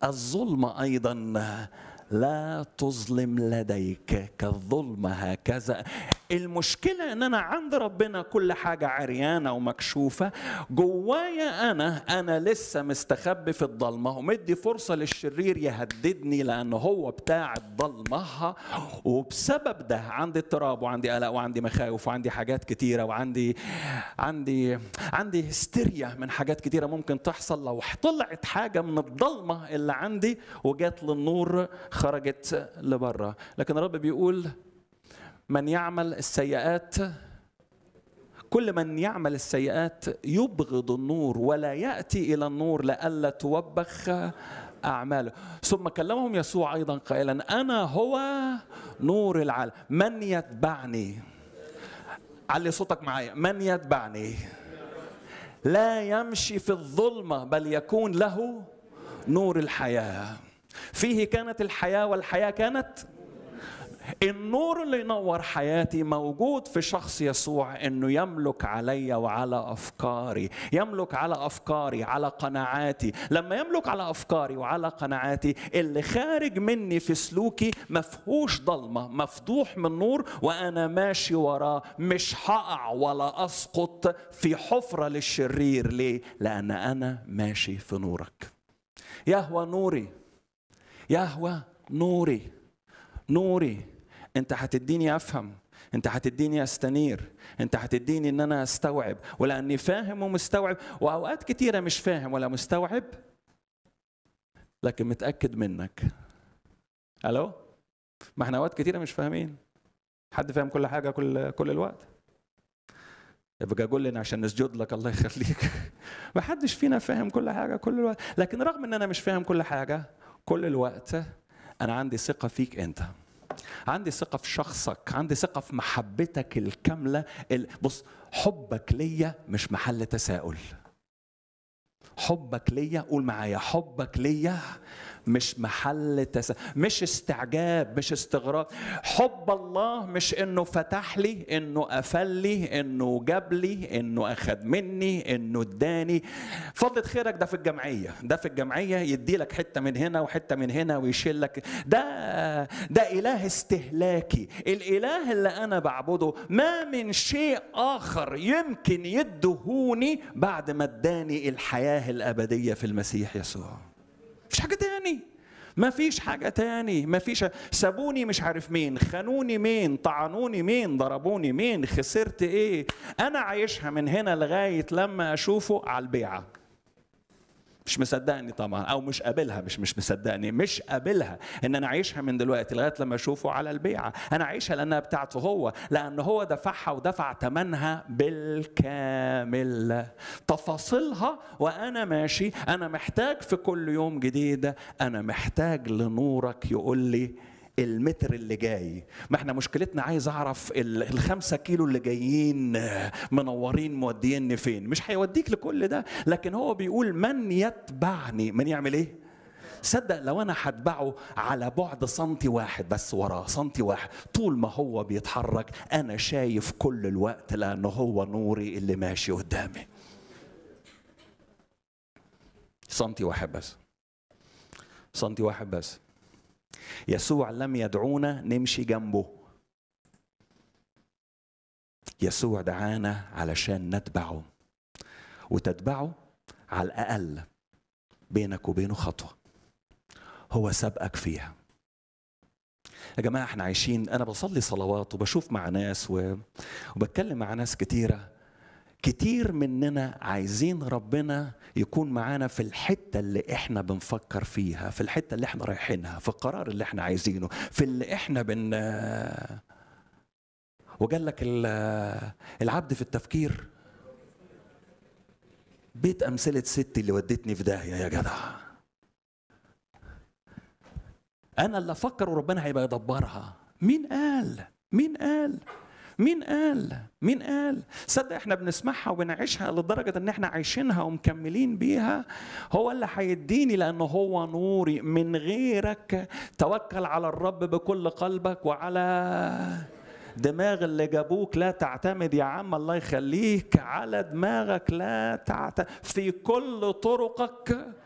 الظلمة أيضا لا تظلم لديك كالظلم هكذا المشكلة ان انا عند ربنا كل حاجة عريانة ومكشوفة جوايا انا انا لسه مستخبي في الضلمة ومدي فرصة للشرير يهددني لانه هو بتاع الضلمة وبسبب ده عندي اضطراب وعندي قلق وعندي مخاوف وعندي حاجات كتيرة وعندي عندي عندي هستيريا من حاجات كتيرة ممكن تحصل لو طلعت حاجة من الضلمة اللي عندي وجات للنور خرجت لبره لكن الرب بيقول من يعمل السيئات كل من يعمل السيئات يبغض النور ولا ياتي الى النور لئلا توبخ اعماله ثم كلمهم يسوع ايضا قائلا انا هو نور العالم من يتبعني علي صوتك معايا من يتبعني لا يمشي في الظلمه بل يكون له نور الحياه فيه كانت الحياه والحياه كانت النور اللي ينور حياتي موجود في شخص يسوع انه يملك علي وعلى افكاري يملك على افكاري على قناعاتي لما يملك على افكاري وعلى قناعاتي اللي خارج مني في سلوكي مفهوش ضلمه مفضوح من نور وانا ماشي وراه مش هقع ولا اسقط في حفره للشرير ليه لان انا ماشي في نورك يهوى نوري يهوى نوري نوري انت هتديني افهم انت هتديني استنير انت هتديني ان انا استوعب ولاني فاهم ومستوعب واوقات كتيره مش فاهم ولا مستوعب لكن متاكد منك الو ما احنا اوقات كتيره مش فاهمين حد فاهم كل حاجه كل كل الوقت يبقى قول لنا عشان نسجد لك الله يخليك ما حدش فينا فاهم كل حاجه كل الوقت لكن رغم ان انا مش فاهم كل حاجه كل الوقت انا عندي ثقه فيك انت عندي ثقه في شخصك عندي ثقه في محبتك الكامله بص حبك ليا مش محل تساؤل حبك ليا قول معايا حبك ليا مش محل تس... مش استعجاب مش استغراب حب الله مش انه فتح لي انه قفل لي انه جاب لي انه اخذ مني انه اداني فضلة خيرك ده في الجمعيه ده في الجمعيه يدي لك حته من هنا وحته من هنا ويشيل لك ده ده اله استهلاكي الاله اللي انا بعبده ما من شيء اخر يمكن يدهوني بعد ما اداني الحياه الابديه في المسيح يسوع مفيش حاجة تاني ما فيش حاجة تاني ما فيش سابوني مش عارف مين خانوني مين طعنوني مين ضربوني مين خسرت ايه انا عايشها من هنا لغاية لما اشوفه على البيعة مش مصدقني طبعا او مش قابلها مش مش مصدقني مش قابلها ان انا عايشها من دلوقتي لغايه لما اشوفه على البيعه انا عايشها لانها بتاعته هو لان هو دفعها ودفع ثمنها بالكامل تفاصيلها وانا ماشي انا محتاج في كل يوم جديد انا محتاج لنورك يقول لي المتر اللي جاي ما احنا مشكلتنا عايز اعرف الخمسة كيلو اللي جايين منورين موديني فين مش هيوديك لكل ده لكن هو بيقول من يتبعني من يعمل ايه صدق لو انا هتبعه على بعد سنتي واحد بس وراه سنتي واحد طول ما هو بيتحرك انا شايف كل الوقت لانه هو نوري اللي ماشي قدامي سنتي واحد بس سنتي واحد بس يسوع لم يدعونا نمشي جنبه يسوع دعانا علشان نتبعه وتتبعه على الاقل بينك وبينه خطوه هو سبقك فيها يا جماعه احنا عايشين انا بصلي صلوات وبشوف مع ناس و... وبتكلم مع ناس كتيره كتير مننا عايزين ربنا يكون معانا في الحته اللي احنا بنفكر فيها في الحته اللي احنا رايحينها في القرار اللي احنا عايزينه في اللي احنا بن وقال لك العبد في التفكير بيت امثله ستي اللي ودتني في داهيه يا جدع انا اللي افكر وربنا هيبقى يدبرها مين قال مين قال مين قال مين قال صدق احنا بنسمعها وبنعيشها لدرجة ان احنا عايشينها ومكملين بيها هو اللي هيديني لانه هو نوري من غيرك توكل على الرب بكل قلبك وعلى دماغ اللي جابوك لا تعتمد يا عم الله يخليك على دماغك لا تعتمد في كل طرقك